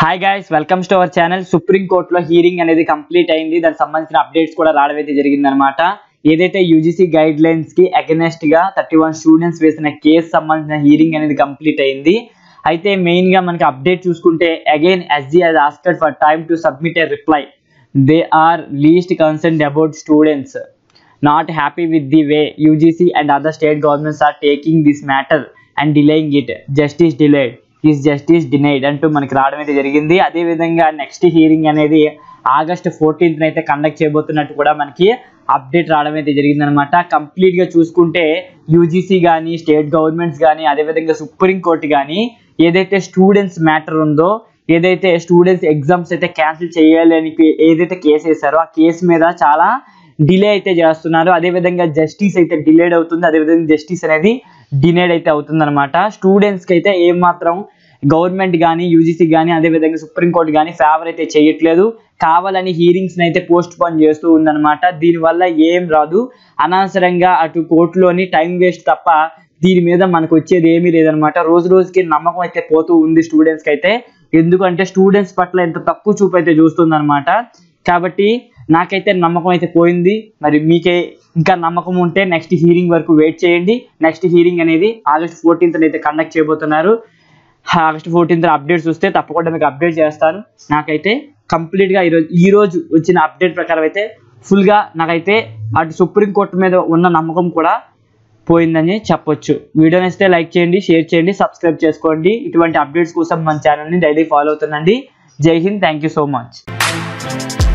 Hi guys welcome to our channel supreme కోర్టులో hearing అనేది complete అయింది దానికి సంబంధించిన అప్డేట్స్ కూడా రావడం అయితే జరిగిందనమాట ఏదైతే యూజీసీ గైడ్ లైన్స్ కి అగెనెస్ట్ గా థర్టీ వన్ స్టూడెంట్స్ వేసిన కేసు సంబంధించిన హీరింగ్ అనేది కంప్లీట్ అయింది అయితే మెయిన్ గా మనకి అప్డేట్ చూసుకుంటే again SG has asked for time to submit a reply they are least concern about students not happy with the way UGC and other state governments are taking this matter and delaying it. Justice delayed is justice denied అంటూ మనకి రావడం అయితే జరిగింది అదేవిధంగా next hearing అనేది August fourteenth అయితే conduct చేయబోతున్నట్టు కూడా మనకి అప్డేట్ రావడం అయితే జరిగిందనమాట కంప్లీట్గా చూసుకుంటే యూజీసీ కానీ స్టేట్ గవర్నమెంట్స్ కానీ అదేవిధంగా సుప్రీం కోర్టు కానీ ఏదైతే స్టూడెంట్స్ మ్యాటర్ ఉందో ఏదైతే స్టూడెంట్స్ ఎగ్జామ్స్ అయితే క్యాన్సిల్ చేయాలి అని ఏదైతే కేసు వేసారో ఆ కేసు మీద చాలా డిలే అయితే చేస్తున్నారు అదేవిధంగా జస్టిస్ అయితే డిలేడ్ అవుతుంది అదేవిధంగా జస్టిస్ అనేది డినేడ్ అయితే అవుతుంది అనమాట స్టూడెంట్స్కి అయితే ఏమాత్రం గవర్నమెంట్ కానీ యూజీసీ కానీ అదేవిధంగా సుప్రీంకోర్టు కానీ ఫేవర్ అయితే చేయట్లేదు కావాలని హీరింగ్స్ని అయితే పోస్ట్ పోన్ చేస్తూ ఉందన్నమాట దీనివల్ల ఏం రాదు అనవసరంగా అటు కోర్టులోని టైం వేస్ట్ తప్ప దీని మీద మనకు వచ్చేది ఏమీ లేదనమాట రోజు రోజుకి నమ్మకం అయితే పోతూ ఉంది స్టూడెంట్స్కి అయితే ఎందుకంటే స్టూడెంట్స్ పట్ల ఎంత తక్కువ చూపు అయితే చూస్తుందన్నమాట కాబట్టి నాకైతే నమ్మకం అయితే పోయింది మరి మీకే ఇంకా నమ్మకం ఉంటే నెక్స్ట్ హీరింగ్ వరకు వెయిట్ చేయండి నెక్స్ట్ హీరింగ్ అనేది ఆగస్ట్ ఫోర్టీన్త్ అయితే కండక్ట్ చేయబోతున్నారు ఆగస్ట్ ఫోర్టీన్త్ అప్డేట్స్ వస్తే తప్పకుండా మీకు అప్డేట్ చేస్తాను నాకైతే కంప్లీట్గా ఈరోజు ఈ రోజు వచ్చిన అప్డేట్ ప్రకారం అయితే ఫుల్గా నాకైతే అటు సుప్రీంకోర్టు మీద ఉన్న నమ్మకం కూడా పోయిందని చెప్పొచ్చు వీడియో నచ్చితే లైక్ చేయండి షేర్ చేయండి సబ్స్క్రైబ్ చేసుకోండి ఇటువంటి అప్డేట్స్ కోసం మన ఛానల్ని డైలీ ఫాలో అవుతుందండి జై హింద్ థ్యాంక్ యూ సో మచ్